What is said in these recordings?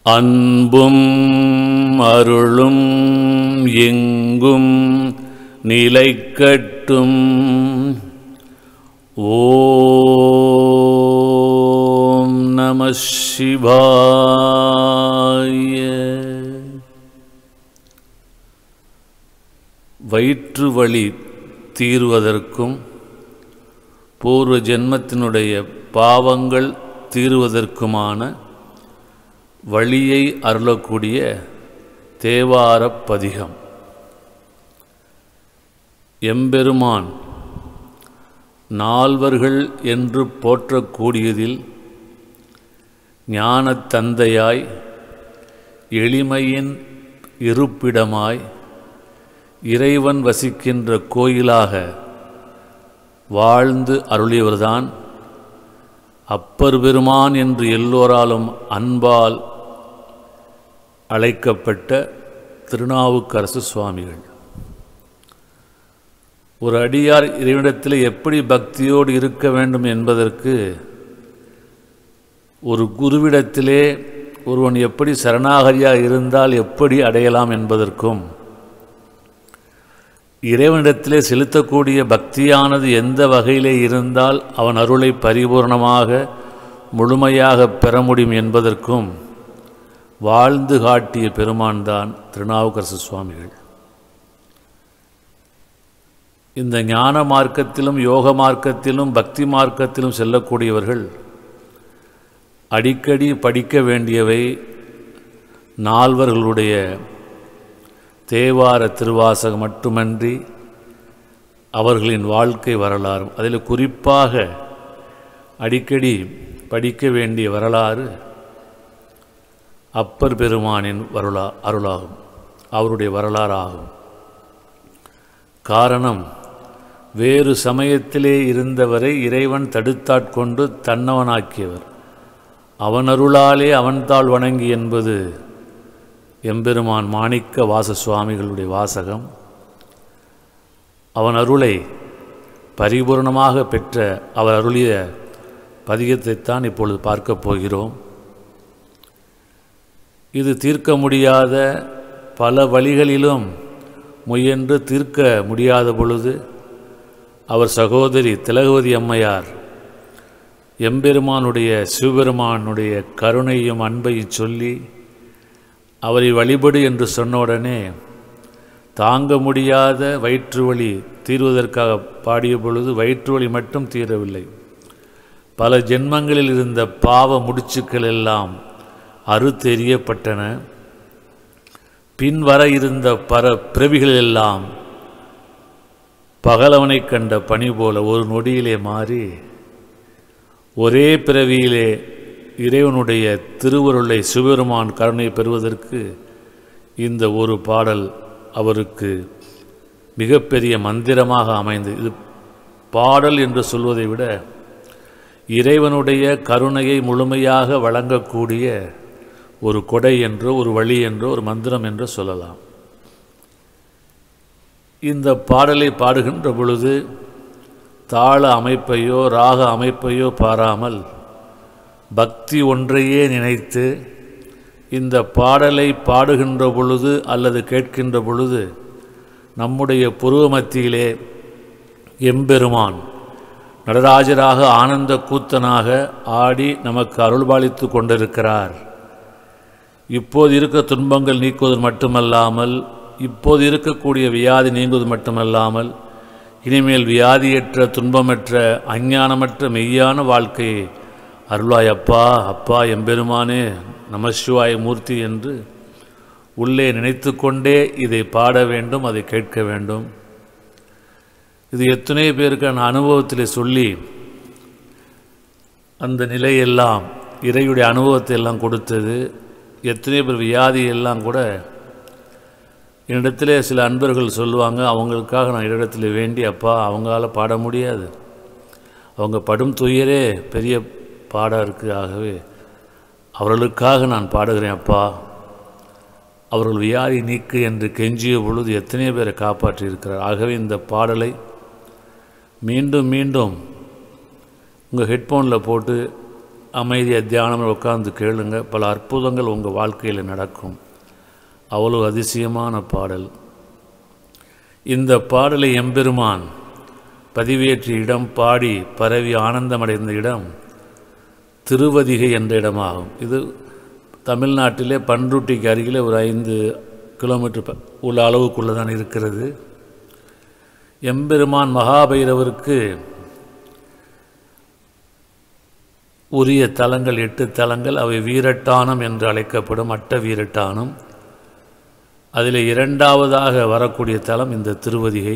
அன்பும் அருளும் எங்கும் நிலைக்கட்டும் ஓம் நம சிவாய வயிற்று வலி தீர்வதற்கும் பூர்வ ஜென்மத்தினுடைய பாவங்கள் தீருவதற்குமான வழியை அருளக்கூடிய தேவாரப் பதிகம் எம்பெருமான் நால்வர்கள் என்று போற்றக்கூடியதில் ஞானத் தந்தையாய் எளிமையின் இருப்பிடமாய் இறைவன் வசிக்கின்ற கோயிலாக வாழ்ந்து அருளியவர்தான் அப்பர் பெருமான் என்று எல்லோராலும் அன்பால் அழைக்கப்பட்ட திருநாவுக்கரசு சுவாமிகள் ஒரு அடியார் இறைவனிடத்தில் எப்படி பக்தியோடு இருக்க வேண்டும் என்பதற்கு ஒரு குருவிடத்திலே ஒருவன் எப்படி சரணாகரியாக இருந்தால் எப்படி அடையலாம் என்பதற்கும் இறைவனிடத்திலே செலுத்தக்கூடிய பக்தியானது எந்த வகையிலே இருந்தால் அவன் அருளை பரிபூர்ணமாக முழுமையாக பெற முடியும் என்பதற்கும் வாழ்ந்து காட்டிய பெருமான்தான் திருநாவுக்கரசு சுவாமிகள் இந்த ஞான மார்க்கத்திலும் யோக மார்க்கத்திலும் பக்தி மார்க்கத்திலும் செல்லக்கூடியவர்கள் அடிக்கடி படிக்க வேண்டியவை நால்வர்களுடைய தேவார திருவாசகம் மட்டுமன்றி அவர்களின் வாழ்க்கை வரலாறும் அதில் குறிப்பாக அடிக்கடி படிக்க வேண்டிய வரலாறு அப்பர் பெருமானின் வரலா அருளாகும் அவருடைய வரலாறு ஆகும் காரணம் வேறு சமயத்திலே இருந்தவரை இறைவன் தடுத்தாட்கொண்டு தன்னவனாக்கியவர் அவன் அருளாலே அவன்தாள் வணங்கி என்பது எம்பெருமான் மாணிக்க வாச சுவாமிகளுடைய வாசகம் அவன் அருளை பரிபூர்ணமாக பெற்ற அவர் அருளிய பதிகத்தைத்தான் இப்பொழுது பார்க்கப் போகிறோம் இது தீர்க்க முடியாத பல வழிகளிலும் முயன்று தீர்க்க முடியாத பொழுது அவர் சகோதரி திலகவதி அம்மையார் எம்பெருமானுடைய சிவபெருமானுடைய கருணையும் அன்பையும் சொல்லி அவரை வழிபடு என்று சொன்னவுடனே தாங்க முடியாத வயிற்று வலி தீர்வதற்காக பாடிய பொழுது வயிற்று வலி மட்டும் தீரவில்லை பல ஜென்மங்களில் இருந்த பாவ முடிச்சுக்கள் எல்லாம் அறுத்தெறியப்பட்டன பின்வர இருந்த பர பிறவிகள் எல்லாம் பகலவனை கண்ட பனி போல ஒரு நொடியிலே மாறி ஒரே பிறவியிலே இறைவனுடைய திருவருளை சிவபெருமான் கருணை பெறுவதற்கு இந்த ஒரு பாடல் அவருக்கு மிகப்பெரிய மந்திரமாக அமைந்து இது பாடல் என்று சொல்வதை விட இறைவனுடைய கருணையை முழுமையாக வழங்கக்கூடிய ஒரு கொடை என்றோ ஒரு வழி என்றோ ஒரு மந்திரம் என்றோ சொல்லலாம் இந்த பாடலை பாடுகின்ற பொழுது தாள அமைப்பையோ ராக அமைப்பையோ பாராமல் பக்தி ஒன்றையே நினைத்து இந்த பாடலை பாடுகின்ற பொழுது அல்லது கேட்கின்ற பொழுது நம்முடைய புருவ மத்தியிலே எம்பெருமான் நடராஜராக ஆனந்த கூத்தனாக ஆடி நமக்கு அருள்பாலித்து கொண்டிருக்கிறார் இப்போது இருக்க துன்பங்கள் நீக்குவது மட்டுமல்லாமல் இப்போது இருக்கக்கூடிய வியாதி நீங்குவது மட்டுமல்லாமல் இனிமேல் வியாதியற்ற துன்பமற்ற அஞ்ஞானமற்ற மெய்யான வாழ்க்கையை அருளாய் அப்பா அப்பா எம்பெருமானே நமசிவாய மூர்த்தி என்று உள்ளே நினைத்து கொண்டே இதை பாட வேண்டும் அதை கேட்க வேண்டும் இது எத்தனை பேருக்கு நான் அனுபவத்தில் சொல்லி அந்த நிலையெல்லாம் இறையுடைய அனுபவத்தை எல்லாம் கொடுத்தது எத்தனை பேர் வியாதி எல்லாம் கூட என்னிடத்திலே சில அன்பர்கள் சொல்லுவாங்க அவங்களுக்காக நான் இடத்துல வேண்டி அப்பா அவங்களால பாட முடியாது அவங்க படும் துயரே பெரிய பாடம் இருக்குது ஆகவே அவர்களுக்காக நான் பாடுகிறேன் அப்பா அவர்கள் வியாதி நீக்கு என்று கெஞ்சிய பொழுது எத்தனை பேரை காப்பாற்றி இருக்கிறார் ஆகவே இந்த பாடலை மீண்டும் மீண்டும் உங்கள் ஹெட்ஃபோனில் போட்டு அமைதியாக தியானம் உட்கார்ந்து கேளுங்க பல அற்புதங்கள் உங்கள் வாழ்க்கையில் நடக்கும் அவ்வளோ அதிசயமான பாடல் இந்த பாடலை எம்பெருமான் பதிவேற்றிய இடம் பாடி பரவி ஆனந்தமடைந்த இடம் திருவதிகை என்ற இடமாகும் இது தமிழ்நாட்டிலே பன்ருட்டிக்கு அருகிலே ஒரு ஐந்து கிலோமீட்டர் ப- உள்ள அளவுக்குள்ளே தான் இருக்கிறது எம்பெருமான் மகாபைரவருக்கு உரிய தலங்கள் எட்டு தலங்கள் அவை வீரட்டானம் என்று அழைக்கப்படும் அட்ட வீரட்டானம் அதில் இரண்டாவதாக வரக்கூடிய தலம் இந்த திருவதிகை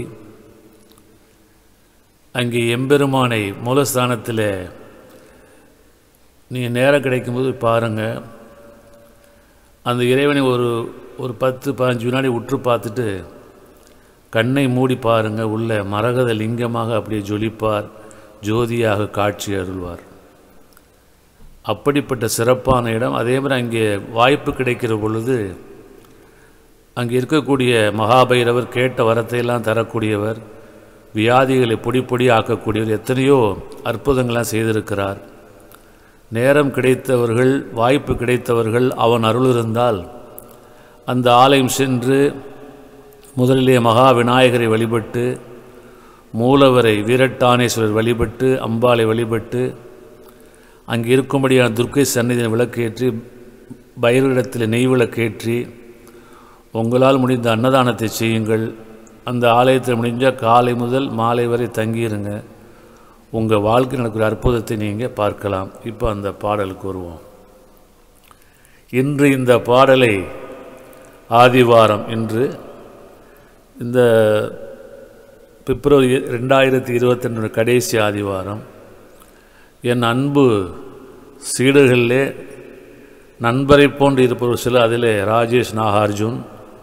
அங்கே எம்பெருமானை மூலஸ்தானத்தில் நீங்கள் நேரம் கிடைக்கும்போது பாருங்கள் அந்த இறைவனை ஒரு ஒரு பத்து பதினஞ்சு வினாடி உற்று பார்த்துட்டு கண்ணை மூடி பாருங்கள் உள்ள மரகத லிங்கமாக அப்படியே ஜொலிப்பார் ஜோதியாக காட்சி அருள்வார் அப்படிப்பட்ட சிறப்பான இடம் அதே மாதிரி அங்கே வாய்ப்பு கிடைக்கிற பொழுது அங்கே இருக்கக்கூடிய மகாபைரவர் கேட்ட வரத்தையெல்லாம் தரக்கூடியவர் வியாதிகளை பொடி பொடி ஆக்கக்கூடியவர் எத்தனையோ அற்புதங்கள்லாம் செய்திருக்கிறார் நேரம் கிடைத்தவர்கள் வாய்ப்பு கிடைத்தவர்கள் அவன் அருள் இருந்தால் அந்த ஆலயம் சென்று முதலிலே மகா விநாயகரை வழிபட்டு மூலவரை வீரட்டானேஸ்வரர் வழிபட்டு அம்பாளை வழிபட்டு அங்கே இருக்கும்படியான துர்க்கை சந்நிதியை விளக்கேற்றி பைரவரிடத்தில் நெய் விளக்கேற்றி உங்களால் முடிந்த அன்னதானத்தை செய்யுங்கள் அந்த ஆலயத்தில் முடிஞ்சால் காலை முதல் மாலை வரை தங்கியிருங்க உங்கள் வாழ்க்கை நடக்கிற அற்புதத்தை நீங்கள் பார்க்கலாம் இப்போ அந்த பாடலுக்கு வருவோம் இன்று இந்த பாடலை ஆதிவாரம் இன்று இந்த பிப்ரவரி ரெண்டாயிரத்தி இருபத்தி கடைசி ஆதிவாரம் என் அன்பு சீடர்களிலே நண்பரை போன்று இருப்பவர் சில அதிலே ராஜேஷ் நாகார்ஜுன்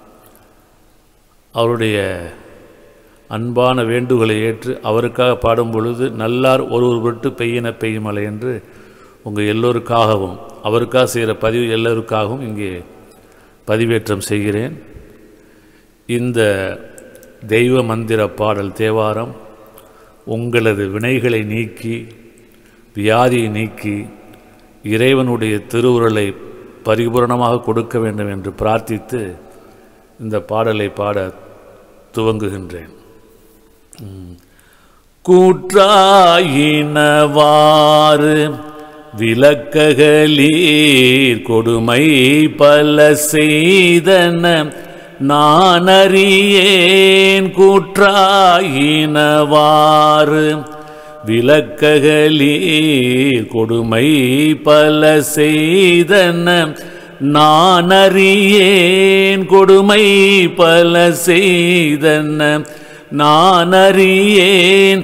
அவருடைய அன்பான வேண்டுகோளை ஏற்று அவருக்காக பாடும் பொழுது நல்லார் ஒருவர் விட்டு பெய்யின பெய்யுமலை என்று உங்கள் எல்லோருக்காகவும் அவருக்காக செய்கிற பதிவு எல்லோருக்காகவும் இங்கே பதிவேற்றம் செய்கிறேன் இந்த தெய்வ மந்திர பாடல் தேவாரம் உங்களது வினைகளை நீக்கி வியாதியை நீக்கி இறைவனுடைய திருவுருளை பரிபூரணமாக கொடுக்க வேண்டும் என்று பிரார்த்தித்து இந்த பாடலை பாட துவங்குகின்றேன் ம். கூற்றாயினவாறு விளக்ககளீர் கொடுமை பல செய்தன நான் அறியேன் கூற்றாயினவாறு விளக்ககளீர் கொடுமை பல செய்தன நான் அறியேன் கொடுமை பல செய்தன நான் அறியேன்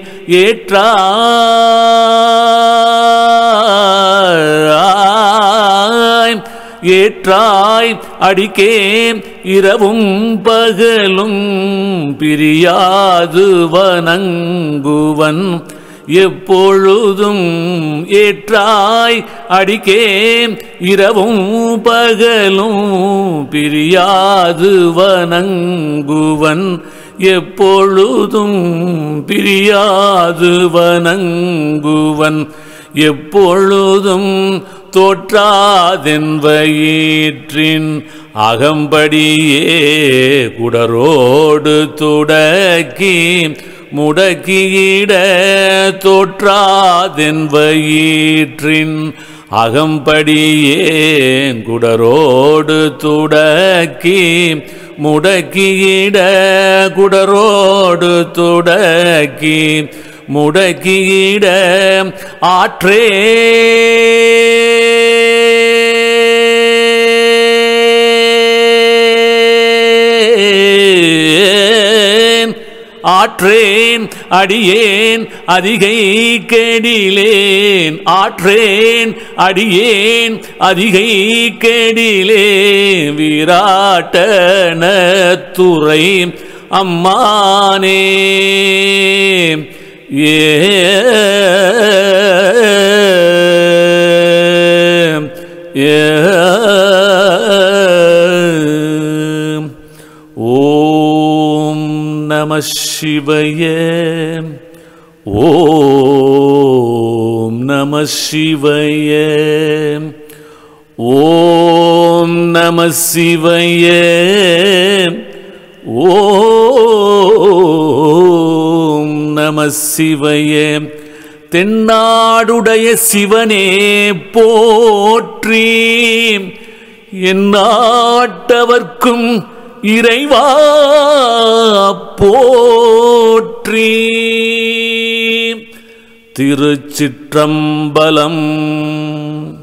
ஏற்றாய் ஏற்றாய் அடிக்கேன் இரவும் பகலும் பிரியாது வணங்குவன் எப்பொழுதும் ஏற்றாய் அடிக்கேன் இரவும் பகலும் பிரியாது வணங்குவன் எப்பொழுதும் பிரியாது வணங்குவன் எப்பொழுதும் தோற்றாதென் வயிற்றின் அகம்படியே குடரோடு துடக்கி முடக்கியிட தோற்றாதென் வயிற்றின் அகம்படியே குடரோடு துடக்கி முடக்கியிட குடரோடு துடக்கி முடக்கியிட ஆற்றே ஆற்றேன் அடியேன் அதிகை கெடிலேன் ஆற்றேன் அடியேன் அதிகை கெடிலேன் விராட்டன துறை அம்மானே ஏ ஓம் நம சிவய ஓம் நம நம சிவய ஓம் நம சிவய ஓம் நம சிவய தென்னாடுடைய சிவனே போற்றி என் நாட்டவர்க்கும் இறைவா போற்றி திருச்சிற்றம்பலம்